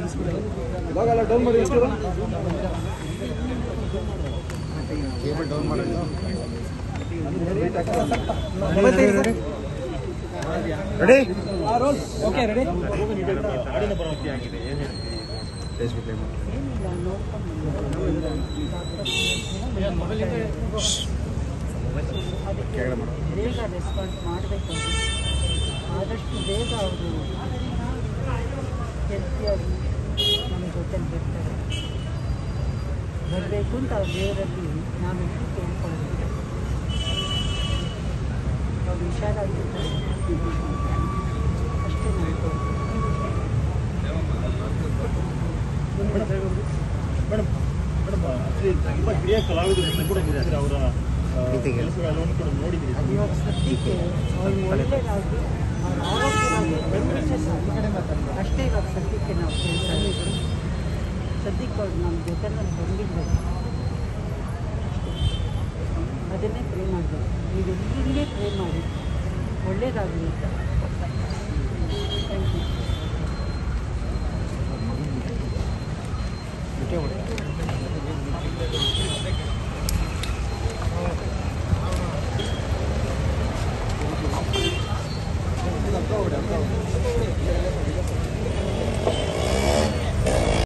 ಇವಾಗೆಲ್ಲ ಡೌನ್ ಮಾಡಿ ಎಷ್ಟು ರೆಡಿ ಓಕೆ ರೆಡಿ ಬೇಗ ರೆಸ್ಪಾನ್ಸ್ ಮಾಡಬೇಕು ಆದಷ್ಟು ಬೇಗ ಅವರು ಹೆಲ್ತಿಯಾಗಿ ನಮ್ಮ ಜೊತೆಲಿ ಬರ್ತಾರೆ ಬರಬೇಕು ಅಂತ ಅವ್ರ ದೇವರಲ್ಲಿ ನಾವೆಲ್ಲರೂ ಕೇಳ್ಕೊಳ್ತೀವಿ ಅವ್ರು ಹುಷಾರಾಗಿರ್ತಾರೆ ಅಷ್ಟೇ ನಾವು ಮೇಡಮ್ ಮೇಡಮ್ ಆಕ್ಚುಲಿ ತುಂಬ ಹಿರಿಯ ಕಲಾವಿದರು ಕೂಡ ಇದ್ದಾರೆ ಅವರ ಕೆಲಸಗಳನ್ನು ಕೂಡ ನೋಡಿದ್ದೀರಿ ಇವಾಗ ಸದ್ಯಕ್ಕೆ ಅವ್ರು ಒಳ್ಳೆಯದಾಗಿ ಅವ್ರ ಆರೋಗ್ಯವಾಗಿ ಅಷ್ಟೇ ಇವಾಗ ಸದ್ಯಕ್ಕೆ ನಾವು ಕೇಳ್ತಾ ಇದ್ದೀವಿ ಸದ್ಯಕ್ಕೆ ಅವ್ರು ನಮ್ಮ ಜೊತೆನಲ್ಲಿ ಬಂದಿದ್ದಾರೆ ಅಷ್ಟೇ ಅದನ್ನೇ ಪ್ರೇ ಮಾಡಬೇಕು ನೀವೆಲ್ಲರಿಗೆ ಪ್ರೇ ಮಾಡಿ ಒಳ್ಳೆಯದಾಗಲಿ ಥ್ಯಾಂಕ್ ಯು